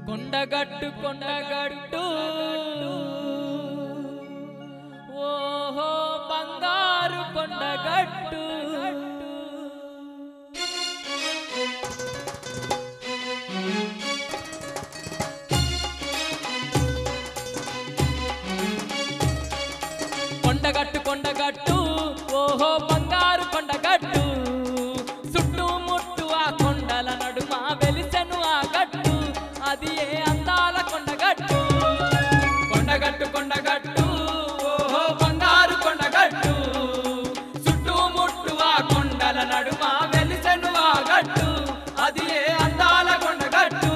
కొండగట్టు కొండగట్టు ఓహో బంగారు కొండగట్టు కొండగట్టు కొండగట్టు ఓహో బంగారు కొండగట్టు చుట్టుముట్టు ఆ కొండల నడుమ వెలిసెను ఆ గట్టు అది ఏ అందాల కొండగట్టు కొండగట్టు కొండగట్టు ఓహో బంగారు కొండగట్టు చుట్టుముట్టు ఆ కొండల నడుమ వెలిసెను ఆ గట్టు అది ఏ అందాల కొండగట్టు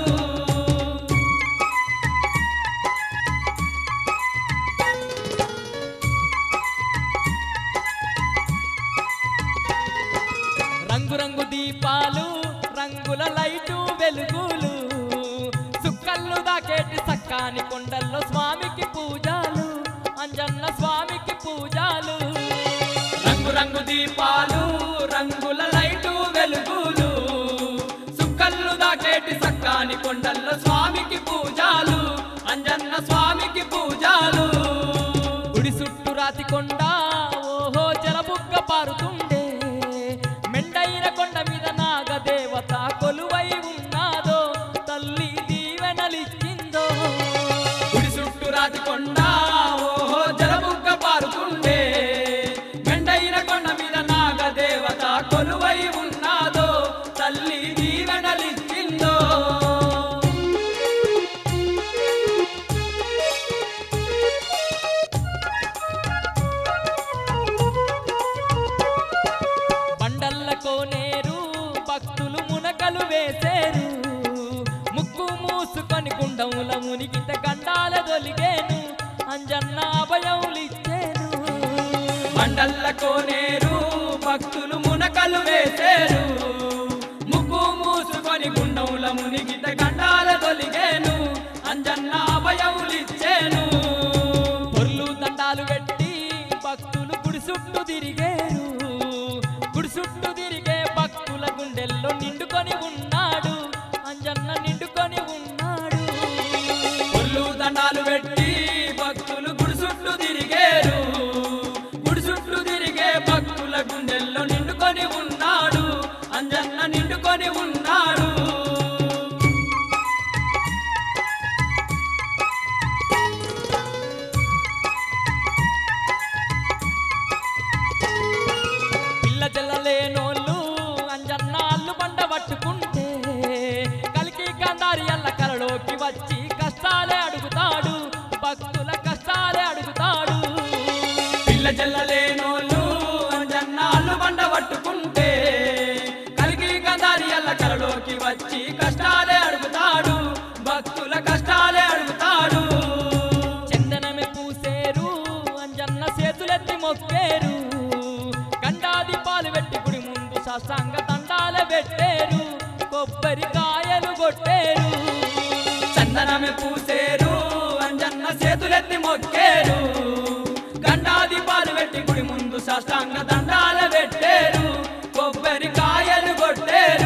రంగురంగు దీపాలు రంగుల లైటు వెలుగులు సుక్కళ్ళు దాకేటి సక్కాని కొండల్లో స్వామికి పూజలు అంజన్న స్వామికి పూజలు రంగు రంగు దీపాలు రంగుల లైటు వెలుగులు సుక్కళ్ళు దాకేటి సక్కాని కొండల్లో స్వామికి పూజలు అంజన్న స్వామికి పూజలు గుడి చుట్టూ రాతి కొండ ఓహో జలబుగ్గ పారుతుండే మెండైన కొండ మీద నాగదేవత కొలువై ఉన్నాదో తల్లి దీవెనలిచ్చిందో గుడి చుట్టూ రాతి కొండ ఓహో జలబుగ్గ పారుతుండే మెండైన కొండ మీద నాగదేవత కొలువై ఉన్నాదో తల్లి దీవెనలిచ్చిందో బండల్ల కోనేరు భక్తులు మునకలు వేసేరు ముక్కు మూసుకొని గుండముల మునిగిత గండాల దొలిగేను అంజన్న అభయములిచ్చేను బండల్ల కోనేరు భక్తులు మునకలు వేసేరు ముక్కు మూసుకొని గుండముల మునిగిత గండాల దొలిగేను అంజన్న అభయములిచ్చేను పొర్లు దండాలు పెట్టి భక్తులు గుడి చుట్టూ తిరిగేరు గుడి చుట్టూ తిరిగే భక్తుల గుండెల్లో నిండుకొని ఉన్నాడు అంజన్న నిండుకొని ఉన్నాడు పొర్లు దండాలు పెట్టి భక్తులు గుడి చుట్టూ తిరిగేరు గుడి చుట్టూ తిరిగే భక్తుల గుండెల్లో నిండుకొని ఉన్నాడు అంజన్న నిండుకొని ఉన్నాడు పిల్ల చెల్లలేనోళ్ళు అంజన్న అల్లు బండ పట్టుకుంటే కలికి కందారి అల్ల కలలోకి వచ్చి కష్టాలే అడుగుతాడు భక్తుల కష్టాలే అడుగుతాడు పిల్ల చెల్లలేనోళ్ళు అంజన్న అల్లు బండ పట్టుకుంటే కలికి కందారి అల్ల కలలోకి వచ్చి కష్టాలే అడుగుతాడు భక్తుల కష్టాలే అడుగుతాడు చందనమే పూసేరు అంజన్న చేతులెత్తి మొక్కేరు గండాది పాలు పెట్టి గుడి ముందు సాష్టాంగ దండాల పెట్టేరు కొబ్బరికాయలు కొట్టేరు చందనమే పూసేరు అంజన్న చేతులెత్తి మొక్కేరు గండాది పాలు పెట్టి గుడి ముందు సాష్టాంగ దండాల పెట్టేరు కొబ్బరికాయలు కొట్టేరు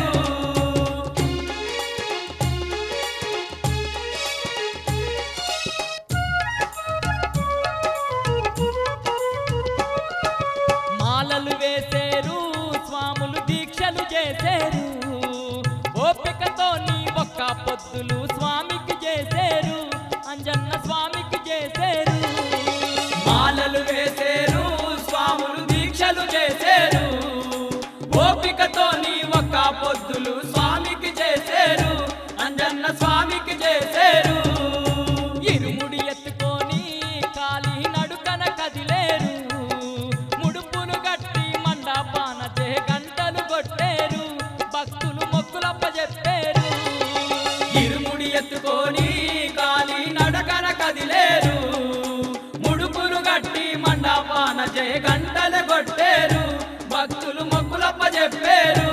మాలలు వేసేరు స్వాములు దీక్షలు చేసేరు ఓపికతో నీ ఒక్క పొద్దులు స్వామికి చేసేరు అంజన్న స్వామికి చేసేరు మాలలు వేసేరు స్వాములు దీక్షలు చేసేరు ఓపికతో నీ ఒక్క పొద్దులు స్వామికి చేసేరు అంజన్న స్వామికి చేసేరు ఇరుముడి ఎత్తుకొని కాలి నడుకన కదిలేరు ముడుపును గట్టి మండపాన చే గంటలు కొట్టేరు భక్తులు మొక్కులప్ప చెప్పారు ఇరుముడి ఎత్తుకొని కాలి నడకన కదిలేరు ముడుపును గట్టి మండపాన చే గంటలు కొట్టేరు భక్తులు మొక్కులప్ప చెప్పారు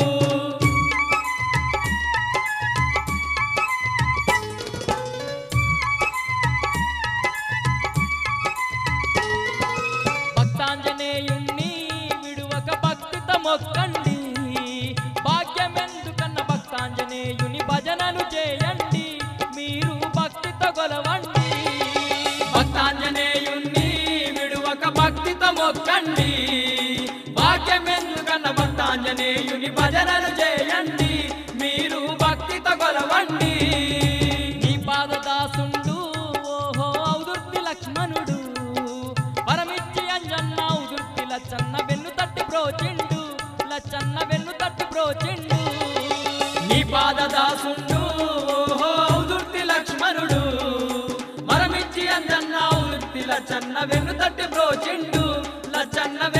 భక్తాంజనేయుణ్ణి విడువక భక్తిత మొక్కండి భాగ్యమెందుకన్న భక్తాంజనేయుని భజనలు చేయండి ఆంజనేయుని భజనలు చేయండి మీరు భక్తితో కొలవండి నీ పాదదాసుండు ఓహో ఔదుర్తి లక్ష్మణుడు పరమిచ్చి అంజన్న ఔదుర్తి లచ్చన్న వెన్ను తట్టి ప్రోచిండు లచ్చన్న వెన్ను తట్టి ప్రోచిండు నీ పాదదాసుండు ఓహో దుర్తి లక్ష్మణుడు మరమిచ్చి అందన్న ఉత్తి లచ్చన్న వెన్ను తట్టి బ్రోచిండు లచ్చన్న